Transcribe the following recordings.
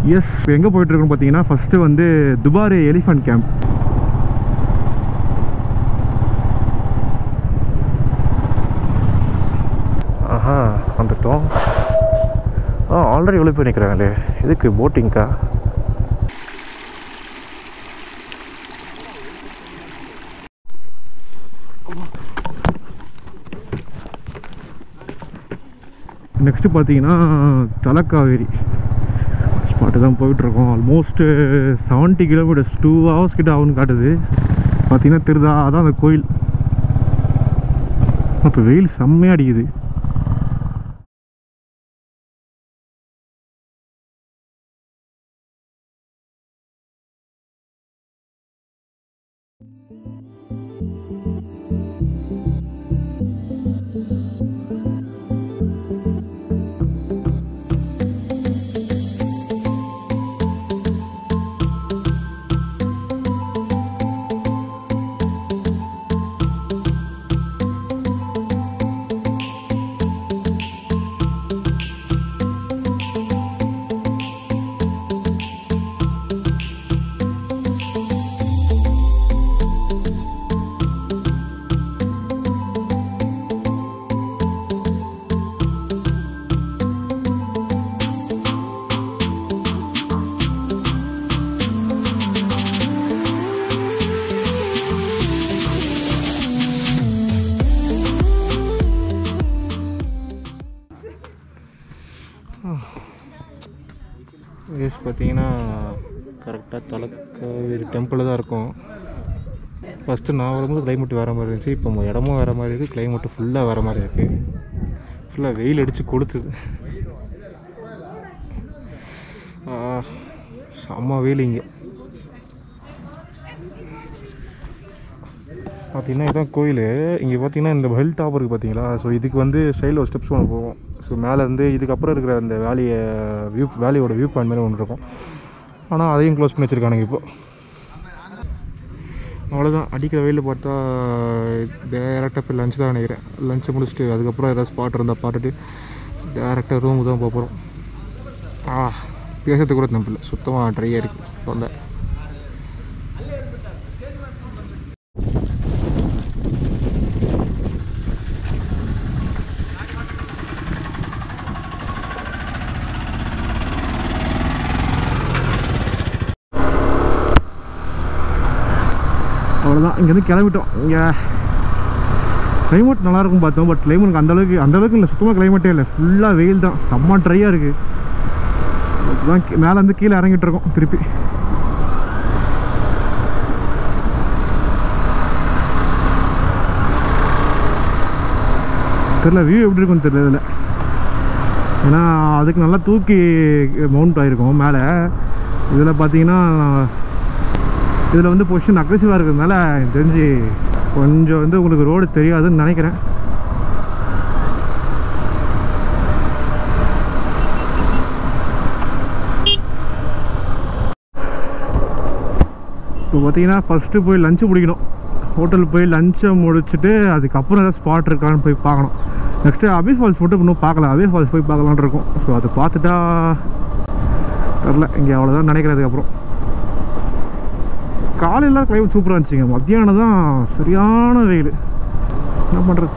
S எங்கே போயிட்டுருக்கோன்னு பார்த்தீங்கன்னா first வந்து துபாரே எலிஃபண்ட் கேம்ப் ஆஹா வந்துட்டோம் ஆ ஆல்ரெடி எவ்வளோ பேர் நிற்கிறாங்களே எதுக்கு போட்டிங்க்கா நெக்ஸ்ட்டு பார்த்தீங்கன்னா தலக்காவேரி ஸ்பாட்டு தான் போயிட்டுருக்கோம் almost seventy kilometres two hours கிட்ட ஆகும்னு காட்டுது பார்த்தீங்கன்னா திருதா அதான் அந்த கோயில் இப்போ வெயில் செம்மையாக அடிக்குது எஸ் பார்த்தீங்கன்னா கரெக்டாக தலக்காவேரி டெம்பிளில் தான் இருக்கும் ஃபஸ்ட்டு நான் வரும்போது கிளைமேட் வேறு மாதிரி இருந்துச்சு இப்போ இடமும் வேறு மாதிரி இருக்குது கிளைமேட்டு ஃபுல்லாக வேறு மாதிரி இருக்குது ஃபுல்லாக வெயில் அடித்து கொளுத்துது ஆ, செம்ம வெயில் இங்கே பார்த்தீங்கன்னா இதுதான் கோயில் இங்கே பார்த்தீங்கன்னா இந்த ஹில் டாப் இருக்குது பார்த்தீங்களா ஸோ இதுக்கு வந்து சைடில் ஒரு ஸ்டெப்ஸ் ஒன்று போகும் ஸோ மேலேருந்து இதுக்கப்புறம் இருக்கிற அந்த வேலியை வியூ வேலியோட வியூ பாயிண்ட் மாதிரி ஒன்று இருக்கும் ஆனால் அதையும் க்ளோஸ் பண்ணி வச்சுருக்கானுங்க இப்போ அவ்வளோதான் அடிக்கிற வெயில் பார்த்தா டேரெக்டாக போய் லஞ்ச் தான் நினைக்கிறேன் லஞ்சை முடிச்சுட்டு அதுக்கப்புறம் ஏதாவது ஸ்பாட் இருந்தால் பார்த்துட்டு டேரெக்டாக ரூமுக்கு தான் போக போகிறோம் ஆ பேசுறது கூட நம்பில்ல சுத்தமாக ட்ரையாக இருக்குது தொண்டை அவ்வளோதான் இங்கேருந்து கிளம்பிட்டோம் இங்கே கிளைமேட் நல்லாயிருக்கும் பார்த்தோம் பட் கிளைமேட் அந்தளவுக்கு அந்தளவுக்கு இல்லை சுத்தமாக கிளைமேட்டே இல்லை ஃபுல்லாக வெயில் தான் செம்ம ட்ரையாக இருக்குது அதுதான் மேலே வந்து கீழே இறங்கிட்டு இருக்கோம் திருப்பி தெரில வியூ எப்படி இருக்குன்னு தெரியல இதில் ஏன்னா அதுக்கு நல்லா தூக்கி மவுண்ட் ஆகிருக்கும் மேலே இதில் பார்த்தீங்கன்னா இதில் வந்து பொசிஷன் அக்ரெசிவாக இருக்கிறதுனால எனக்கு தெரிஞ்சு கொஞ்சம் வந்து உங்களுக்கு ரோடு தெரியாதுன்னு நினைக்கிறேன் இப்போ பார்த்தீங்கன்னா ஃபஸ்ட்டு போய் லஞ்சு பிடிக்கணும் ஹோட்டல் போய் லஞ்சை முடிச்சுட்டு அதுக்கப்புறம் ஏதாவது ஸ்பாட் இருக்கான்னு போய் பார்க்கணும் நெக்ஸ்ட்டு அபி ஃபால்ஸ் மட்டும் இன்னும் பார்க்கல அபி ஃபால்ஸ் போய் பார்க்கலான்னு இருக்கோம் ஸோ அதை பார்த்துட்டா தெரில இங்கே அவ்வளோதான் நினைக்கிறதுக்கப்புறம் காலையில் கிளைமேட் சூப்பராக இருந்துச்சுங்க மத்தியானம் தான் சரியான வெயில் என்ன பண்ணுறது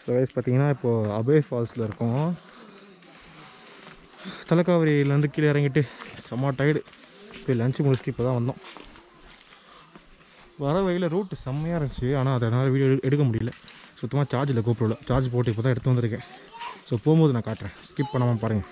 ஸோ கைஸ் பார்த்தீங்கன்னா இப்போது அபே ஃபால்ஸில் இருக்கோம் தலைக்காவிரியிலேருந்து கீழே இறங்கிட்டு செம்ம டயர்டு போய் லஞ்சு முடிச்சுட்டு இப்போ தான் வந்தோம் வர வழியில் ரூட் செம்மையாக இருந்துச்சு ஆனால் அதனால் வீடியோ எடுக்க முடியல சுத்தமாக சார்ஜ் இல்லை கோப்ரோவில் சார்ஜ் போட்டு இப்போ தான் எடுத்து வந்திருக்கேன் ஸோ போகும்போது நான் காட்டுறேன் ஸ்கிப் பண்ணாமல் பாருங்கள்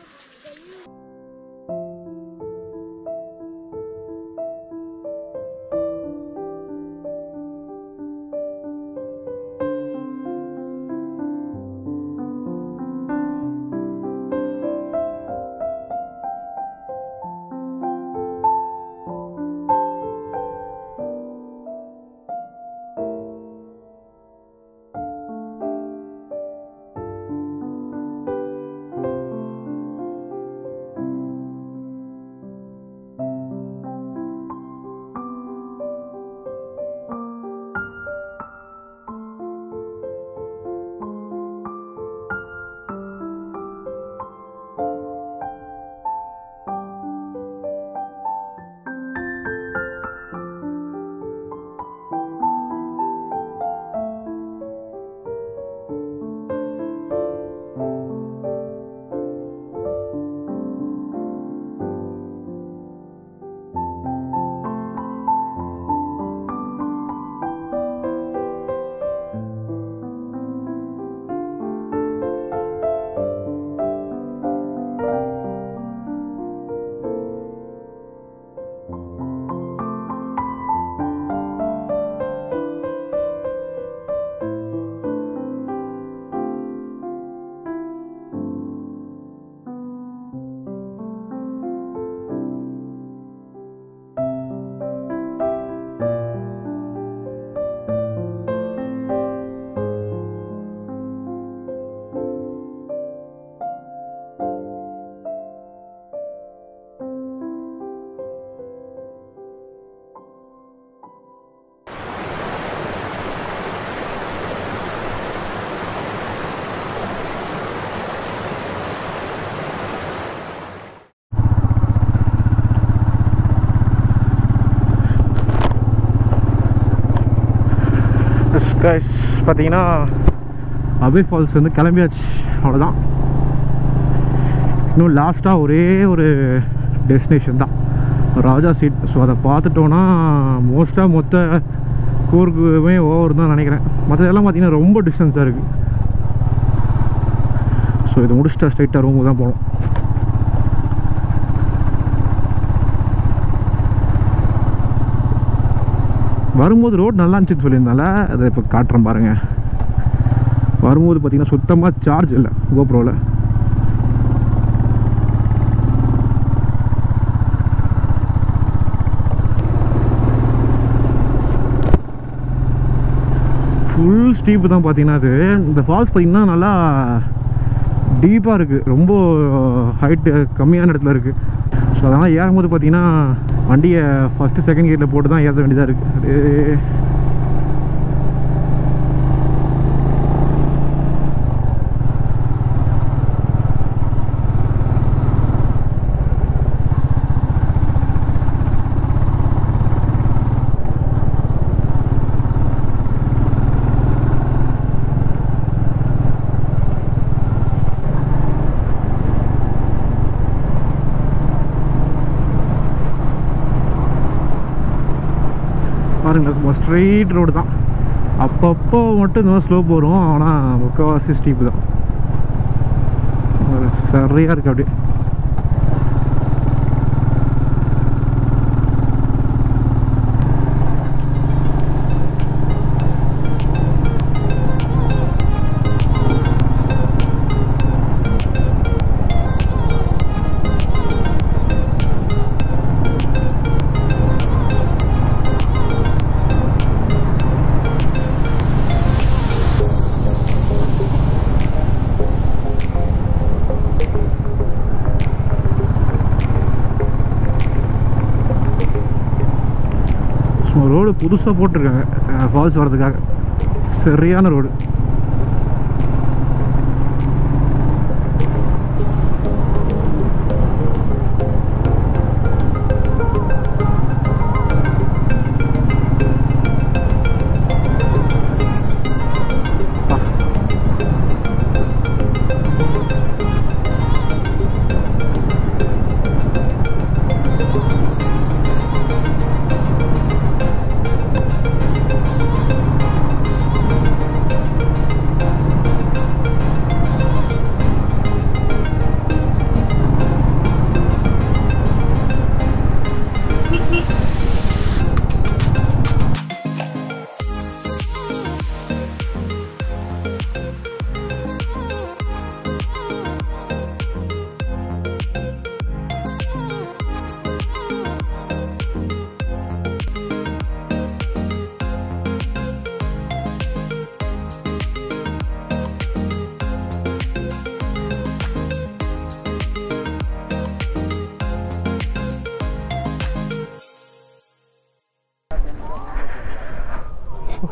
கைஸ் பார்த்தீங்கன்னா அபே ஃபால்ஸ் வந்து கிளம்பியாச்சு அவ்வளோதான் இன்னும் லாஸ்ட்டாக ஒரே ஒரு டெஸ்டினேஷன் தான் ராஜா சீட் ஸோ அதை பார்த்துட்டோன்னா மோஸ்ட்டாக மொத்த கூர்க்குமே ஓவர் தான் நினைக்கிறேன் மற்றதெல்லாம் பார்த்தீங்கன்னா ரொம்ப டிஸ்டன்ஸாக இருக்குது ஸோ இதை முடிச்சுட்டா ஸ்ட்ரைட்டாக ரூமுக்கு தான் போகணும் வரும்போது ரோட் நல்லா இருந்துச்சுன்னு சொல்லியிருந்தால அதை இப்போ காட்டுறேன் பாருங்கள் வரும்போது பார்த்தீங்கன்னா சுத்தமாக சார்ஜ் இல்லை கோப்ரோவில் ஃபுல் ஸ்டீப்பு தான் பார்த்தீங்கன்னா அது இந்த ஃபால்ஸ் பார்த்தீங்கன்னா நல்லா டீப்பாக இருக்குது ரொம்ப ஹைட்டு கம்மியான இடத்துல இருக்குது ஸோ அதனால் ஏறும்போது பார்த்தீங்கன்னா வண்டியை ஃபஸ்ட்டு செகண்ட் கியரில் போட்டு தான் ஏற வேண்டியதாக இருக்குது அப்படியே பாருங்க ஸ்ட்ரெயிட் ரோடு தான் அப்பப்போ மட்டும் இந்த மாதிரி ஸ்லோப் வரும் ஆனால் முக்கால்வாசி ஸ்டீப்பு தான் ஒரு சரியாக இருக்குது அப்படியே ரோடு புதுசாக போட்டிருக்காங்க ஃபால்ஸ் வர்றதுக்காக சரியான ரோடு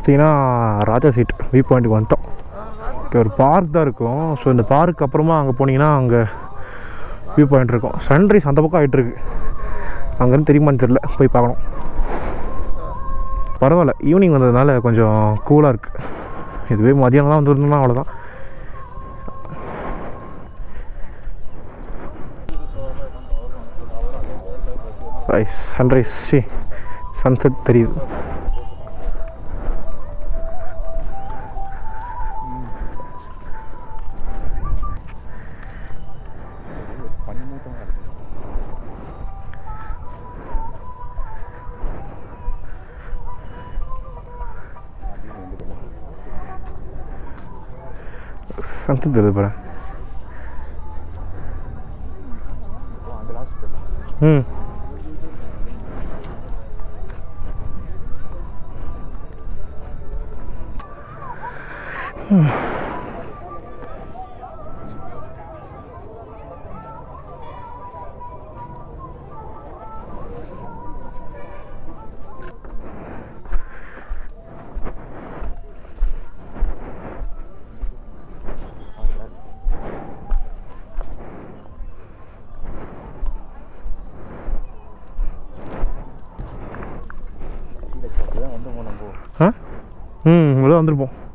பார்த்தீங்கன்னா ராஜா சீட் வியூ பாயிண்ட்டுக்கு வந்துட்டோம் இங்கே ஒரு பார்க் தான் இருக்கும் ஸோ இந்த பார்க் அப்புறமா அங்கே போனீங்கன்னா அங்கே வியூ பாயிண்ட் இருக்கும் சன்ரைஸ் அந்த பக்கம் ஆகிட்டு இருக்கு அங்கேருந்து தெரியுமான்னு தெரில போய் பார்க்கணும் பரவாயில்ல ஈவினிங் வந்ததுனால கொஞ்சம் கூலாக இருக்குது இதுவே மதியானம்லாம் வந்துருந்தோம்னா அவ்வளோதான் சன்ரைஸ் சி சன்செட் தெரியுது சன்செட் தெரியுது பாரு ம் ஆ ம் இவ்வளோ வந்திருப்போம்